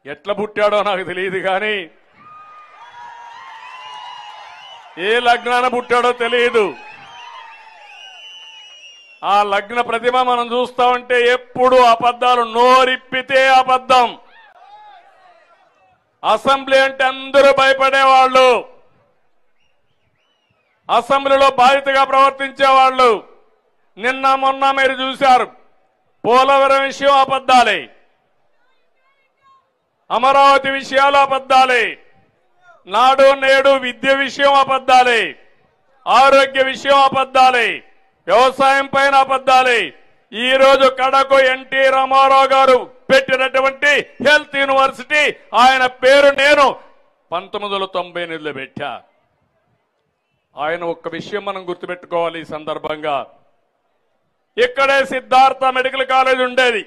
ఎట్లా పుట్టాడో నాకు తెలియదు కానీ ఏ లగ్నాన పుట్టాడో తెలియదు ఆ లగ్న ప్రతిమ మనం చూస్తా ఉంటే ఎప్పుడు అబద్ధాలు నోరిప్పితే అబద్ధం అసెంబ్లీ అంటే అందరూ భయపడేవాళ్ళు అసెంబ్లీలో బాధితగా ప్రవర్తించేవాళ్ళు నిన్న మొన్న మీరు చూశారు పోలవరం విషయం అబద్ధాలే అమరావతి విషయాలు అబద్ధాలే నాడు నేడు విద్య విషయం అబద్ధాలే ఆరోగ్య విషయం అబద్ధాలే వ్యవసాయం పైన అబద్ధాలే ఈ రోజు కడకు ఎన్టీ రామారావు గారు పెట్టినటువంటి హెల్త్ యూనివర్సిటీ ఆయన పేరు నేను పంతొమ్మిది వందల తొంభై ఎనిమిదిలో పెట్టా ఆయన ఒక్క విషయం మనం గుర్తుపెట్టుకోవాలి ఈ సందర్భంగా ఇక్కడే సిద్ధార్థ మెడికల్ కాలేజ్ ఉండేది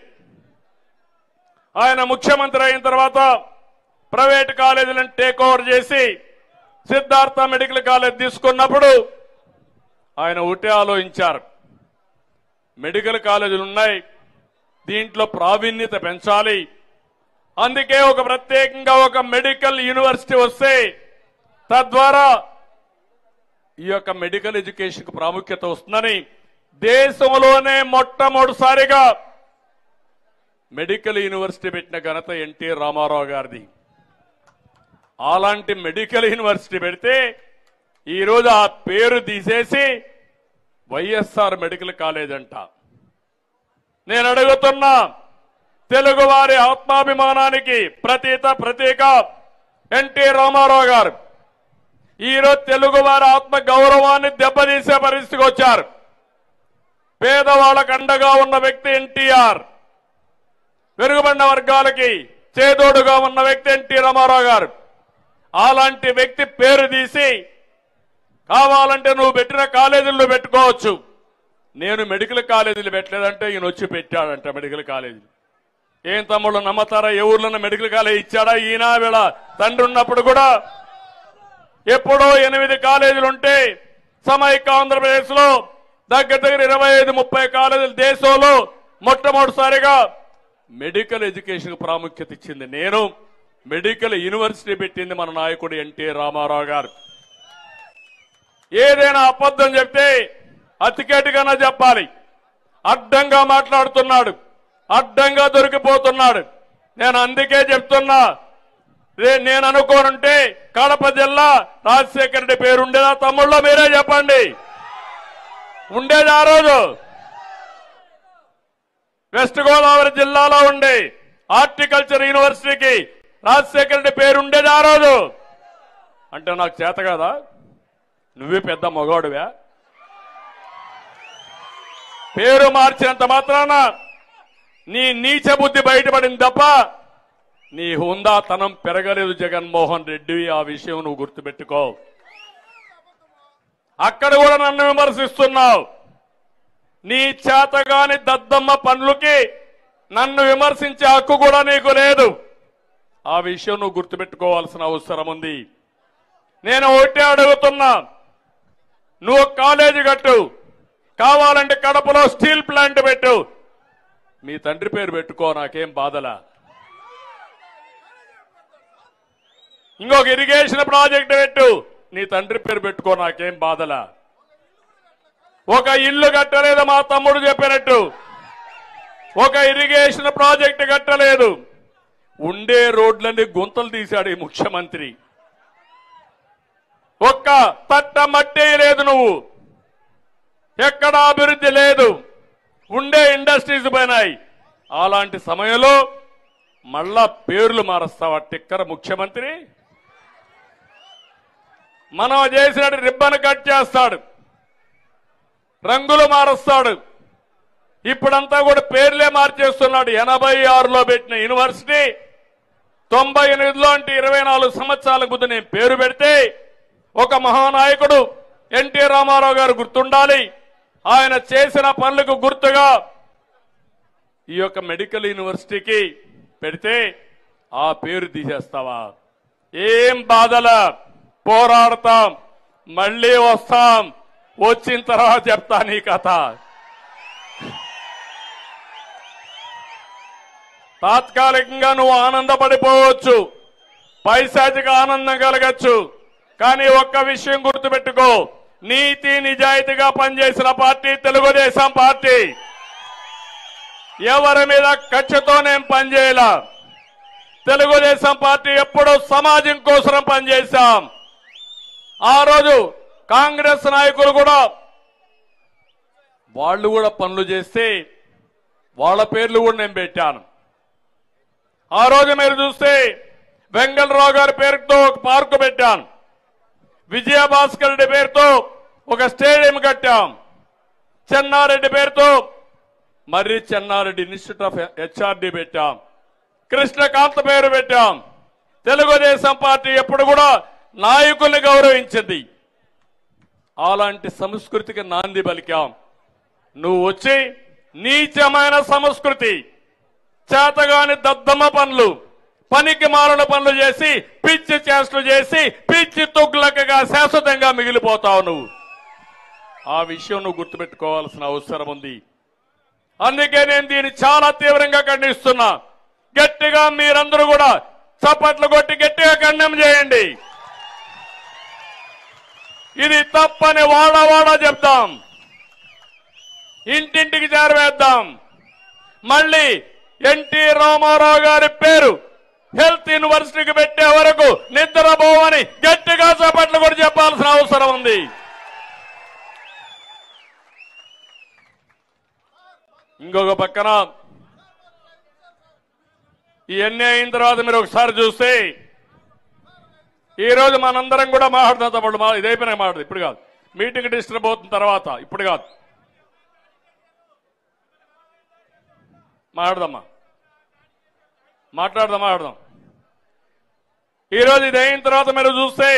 ఆయన ముఖ్యమంత్రి అయిన తర్వాత ప్రైవేట్ కాలేజీలను టేక్ ఓవర్ చేసి సిద్ధార్థ మెడికల్ కాలేజ్ తీసుకున్నప్పుడు ఆయన ఒకటే ఆలోచించారు మెడికల్ కాలేజీలు ఉన్నాయి దీంట్లో ప్రావీణ్యత పెంచాలి అందుకే ఒక ప్రత్యేకంగా ఒక మెడికల్ యూనివర్సిటీ వస్తే తద్వారా ఈ యొక్క మెడికల్ ఎడ్యుకేషన్ కు ప్రాముఖ్యత వస్తుందని దేశంలోనే మొట్టమొదటిసారిగా మెడికల్ యూనివర్సిటీ పెట్టిన ఘనత ఎన్టీ రామారావు గారిది అలాంటి మెడికల్ యూనివర్సిటీ పెడితే ఈరోజు ఆ పేరు తీసేసి వైఎస్ఆర్ మెడికల్ కాలేజ్ అంట నేను అడుగుతున్నా తెలుగు వారి ఆత్మాభిమానానికి ప్రతీత ప్రతీక ఎన్టీ రామారావు గారు ఈరోజు తెలుగు వారి ఆత్మ గౌరవాన్ని దెబ్బతీసే పరిస్థితికి వచ్చారు పేదవాళ్ళకు అండగా ఉన్న వ్యక్తి ఎన్టీఆర్ వెనుకబడిన వర్గాలకి చేదోడుగా ఉన్న వ్యక్తి ఎన్టీ రామారావు గారు అలాంటి వ్యక్తి పేరు తీసి కావాలంటే నువ్వు పెట్టిన కాలేజీల్లో పెట్టుకోవచ్చు నేను మెడికల్ కాలేజీలు పెట్టలేదంటే ఈయన వచ్చి పెట్టాడంట మెడికల్ కాలేజీ ఏం తమ్ముళ్ళు నమ్మతారా ఏ ఊర్లో మెడికల్ కాలేజ్ ఇచ్చాడా ఈయన వీళ్ళ తండ్రి ఉన్నప్పుడు కూడా ఎప్పుడో ఎనిమిది కాలేజీలు ఉంటే సమైక్య ఆంధ్రప్రదేశ్ లో దగ్గర దగ్గర ఇరవై ఐదు ముప్పై కాలేజీలు దేశంలో మొట్టమొదటిసారిగా మెడికల్ ఎడ్యుకేషన్ ప్రాముఖ్యత ఇచ్చింది నేను మెడికల్ యూనివర్సిటీ పెట్టింది మన నాయకుడు ఎన్టీ రామారావు గారు ఏదైనా అబద్ధం చెప్తే అతికేటుగానే చెప్పాలి అడ్డంగా మాట్లాడుతున్నాడు అడ్డంగా దొరికిపోతున్నాడు నేను అందుకే చెప్తున్నా రే నేను అనుకోనుంటే కడప జిల్లా రాజశేఖర రెడ్డి పేరు ఉండేదా తమ్ముళ్ళో మీరే చెప్పండి ఉండేది ఆ రోజు వెస్ట్ గోదావరి జిల్లాలో ఉండే హార్టికల్చర్ యూనివర్సిటీకి రాజశేఖర రెడ్డి పేరు ఉండేది ఆ రోజు అంటే నాకు చేత కదా నువ్వే పెద్ద మగవాడువా పేరు మార్చినంత మాత్రాన నీ నీచ బుద్ధి బయటపడింది తప్ప నీ హుందాతనం పెరగలేదు జగన్మోహన్ రెడ్డి ఆ విషయం నువ్వు గుర్తుపెట్టుకో అక్కడ కూడా నన్ను విమర్శిస్తున్నావు నీ చేతగాని దద్దమ్మ పనులకి నన్ను విమర్శించే హక్కు కూడా నీకు లేదు ఆ విషయం నువ్వు గుర్తుపెట్టుకోవాల్సిన అవసరం ఉంది నేను ఒకటే అడుగుతున్నా నువ్వు కాలేజీ కట్టు కావాలంటే కడపలో స్టీల్ ప్లాంట్ పెట్టు మీ తండ్రి పేరు పెట్టుకో నాకేం బాధలా ఇంకొక ఇరిగేషన్ ప్రాజెక్ట్ పెట్టు నీ తండ్రి పేరు పెట్టుకో నాకేం బాధలా ఒక ఇల్లు కట్టలేదు మా తమ్ముడు చెప్పినట్టు ఒక ఇరిగేషన్ ప్రాజెక్ట్ కట్టలేదు ఉండే రోడ్లన్నీ గుంతలు తీశాడు ఈ ముఖ్యమంత్రి ఒక్క తట్ట మట్టే లేదు నువ్వు ఎక్కడ అభివృద్ధి లేదు ఉండే ఇండస్ట్రీస్ పోయినాయి అలాంటి సమయంలో మళ్ళా పేర్లు మారుస్తావా టిక్కర ముఖ్యమంత్రి మనం చేసినట్టు రిబ్బన్ కట్ చేస్తాడు రంగులు మారుస్తాడు ఇప్పుడంతా కూడా పేర్లే మార్చేస్తున్నాడు ఎనభై ఆరులో పెట్టిన యూనివర్సిటీ తొంభై ఎనిమిదిలో అంటే ఇరవై నాలుగు సంవత్సరాల ముందు నేను పేరు పెడితే ఒక మహానాయకుడు ఎన్టీ రామారావు గారు గుర్తుండాలి ఆయన చేసిన పనులకు గుర్తుగా ఈ యొక్క మెడికల్ యూనివర్సిటీకి పెడితే ఆ పేరు తీసేస్తావా ఏం బాధల పోరాడతాం మళ్ళీ వస్తాం వచ్చిన తర్వాత చెప్తా నీ కథ తాత్కాలికంగా నువ్వు ఆనందపడిపోవచ్చు పైశాచిక ఆనందం కలగచ్చు కానీ ఒక్క విషయం గుర్తుపెట్టుకో నీతి నిజాయితీగా పనిచేసిన పార్టీ తెలుగుదేశం పార్టీ ఎవరి మీద కక్షతో నేను పనిచేయాల తెలుగుదేశం పార్టీ ఎప్పుడూ సమాజం కోసం పనిచేశాం ఆ రోజు కాంగ్రెస్ నాయకులు కూడా వాళ్ళు కూడా పనులు చేస్తే వాళ్ళ పేర్లు కూడా నేను పెట్టాను ఆ రోజు మీరు చూస్తే వెంగళరావు గారి పేరుతో ఒక పార్కు పెట్టాను విజయభాస్కర్ రెడ్డి పేరుతో ఒక స్టేడియం కట్టాం చెన్నారెడ్డి పేరుతో Marri Chenna Reddy institute of HRD పెట్టాం కృష్ణకాంత్ పేరు పెట్టాం తెలుగుదేశం పార్టీ ఎప్పుడు కూడా నాయకుల్ని గౌరవించింది అలాంటి సంస్కృతికి నాంది పలికాం నువ్వు వచ్చి నీచమైన సంస్కృతి చేతగాని దద్దమ్మ పనులు పనికి మాలిన పనులు చేసి పిచ్చి చేష్టలు చేసి పిచ్చి తొగ్గులకగా శాశ్వతంగా మిగిలిపోతావు నువ్వు ఆ విషయం నువ్వు గుర్తుపెట్టుకోవాల్సిన అవసరం ఉంది అందుకే నేను దీన్ని చాలా తీవ్రంగా ఖండిస్తున్నా గట్టిగా మీరందరూ కూడా చప్పట్లు కొట్టి గట్టిగా ఖండం చేయండి ఇది తప్పని వాడ వాడ చెప్తాం ఇంటింటికి చేరవేద్దాం మళ్ళీ ఎన్టీ రామారావు గారి పేరు హెల్త్ యూనివర్సిటీకి పెట్టే వరకు నిద్రపోవని గట్టిగా చేపట్లు కూడా చెప్పాల్సిన అవసరం ఉంది ఇంకొక పక్కన ఇవన్నీ అయిన తర్వాత మీరు ఒకసారి చూస్తే ఈ రోజు మనందరం కూడా మాట్లాడుతాం తప్పుడు మా ఇది అయిపోయినా మాట్లాడదు ఇప్పుడు కాదు మీటింగ్ డిస్టర్బ్ అవుతున్న తర్వాత ఇప్పుడు కాదు మాట్లాడదామా మాట్లాడదాం మాట్లాడదాం ఈరోజు ఇది అయిన తర్వాత మీరు చూస్తే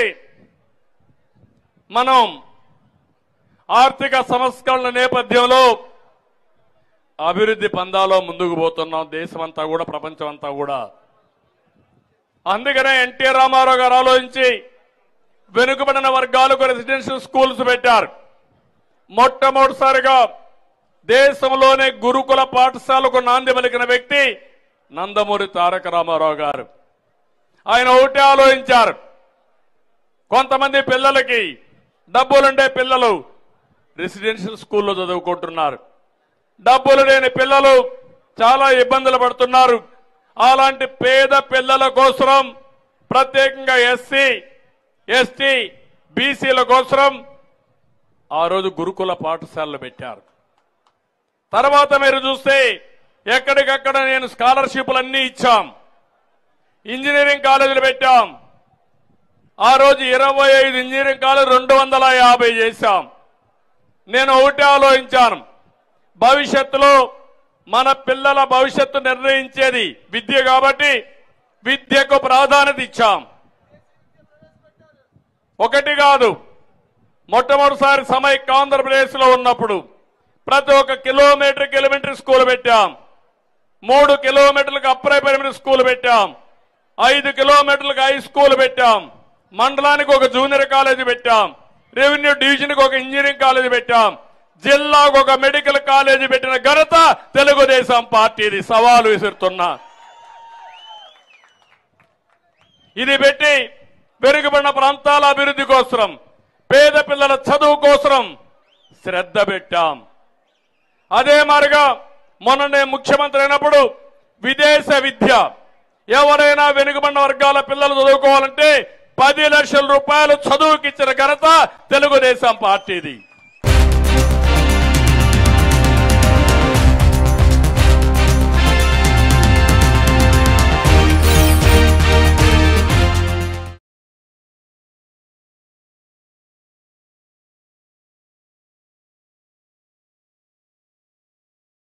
మనం ఆర్థిక సంస్కరణల నేపథ్యంలో అభివృద్ధి పందాలో ముందుకు పోతున్నాం దేశమంతా కూడా ప్రపంచం అంతా కూడా అందుకనే ఎన్టీ రామారావు గారు ఆలోచించి వెనుకబడిన వర్గాలకు రెసిడెన్షియల్ స్కూల్స్ పెట్టారు మొట్టమొదటిసారిగా దేశంలోనే గురుకుల పాఠశాలకు నాంది పలికిన వ్యక్తి నందమూరి తారక రామారావు గారు ఆయన ఒకటే ఆలోచించారు కొంతమంది పిల్లలకి డబ్బులుండే పిల్లలు రెసిడెన్షియల్ స్కూల్లో చదువుకుంటున్నారు డబ్బులు లేని పిల్లలు చాలా ఇబ్బందులు పడుతున్నారు అలాంటి పేద పిల్లల కోసం ప్రత్యేకంగా ఎస్సీ ఎస్టీ బీసీల కోసం ఆ రోజు గురుకుల పాఠశాలలు పెట్టారు తర్వాత మీరు చూస్తే ఎక్కడికక్కడ నేను స్కాలర్షిప్లు ఇచ్చాం ఇంజనీరింగ్ కాలేజీలు పెట్టాం ఆ రోజు ఇరవై ఐదు ఇంజనీరింగ్ కాలేజ్ రెండు వందల యాభై చేశాం నేను ఒకటే ఆలోచించాను భవిష్యత్తులో మన పిల్లల భవిష్యత్తు నిర్ణయించేది విద్య కాబట్టి విద్యకు ప్రాధాన్యత ఇచ్చాం ఒకటి కాదు మొట్టమొదటిసారి సమైక్య ఆంధ్రప్రదేశ్ లో ఉన్నప్పుడు ప్రతి ఒక్క కిలోమీటర్కి ఎలిమెంటరీ స్కూల్ పెట్టాం మూడు కిలోమీటర్లకు అప్రై ప్రైమరీ స్కూల్ పెట్టాం ఐదు కిలోమీటర్లకు హై స్కూల్ పెట్టాం మండలానికి ఒక జూనియర్ కాలేజీ పెట్టాం రెవెన్యూ డివిజన్కి ఒక ఇంజనీరింగ్ కాలేజీ పెట్టాం జిల్లాకు ఒక మెడికల్ కాలేజీ పెట్టిన ఘనత తెలుగుదేశం పార్టీది సవాలు విసురుతున్నా ఇది పెట్టి వెనుకబడిన ప్రాంతాల అభివృద్ధి కోసం పేద పిల్లల చదువు కోసం శ్రద్ధ పెట్టాం అదే మారిగా మొన్న నేను ముఖ్యమంత్రి అయినప్పుడు విదేశ విద్య ఎవరైనా వెనుకబడిన వర్గాల పిల్లలు చదువుకోవాలంటే పది లక్షల రూపాయలు చదువుకిచ్చిన ఘనత తెలుగుదేశం పార్టీది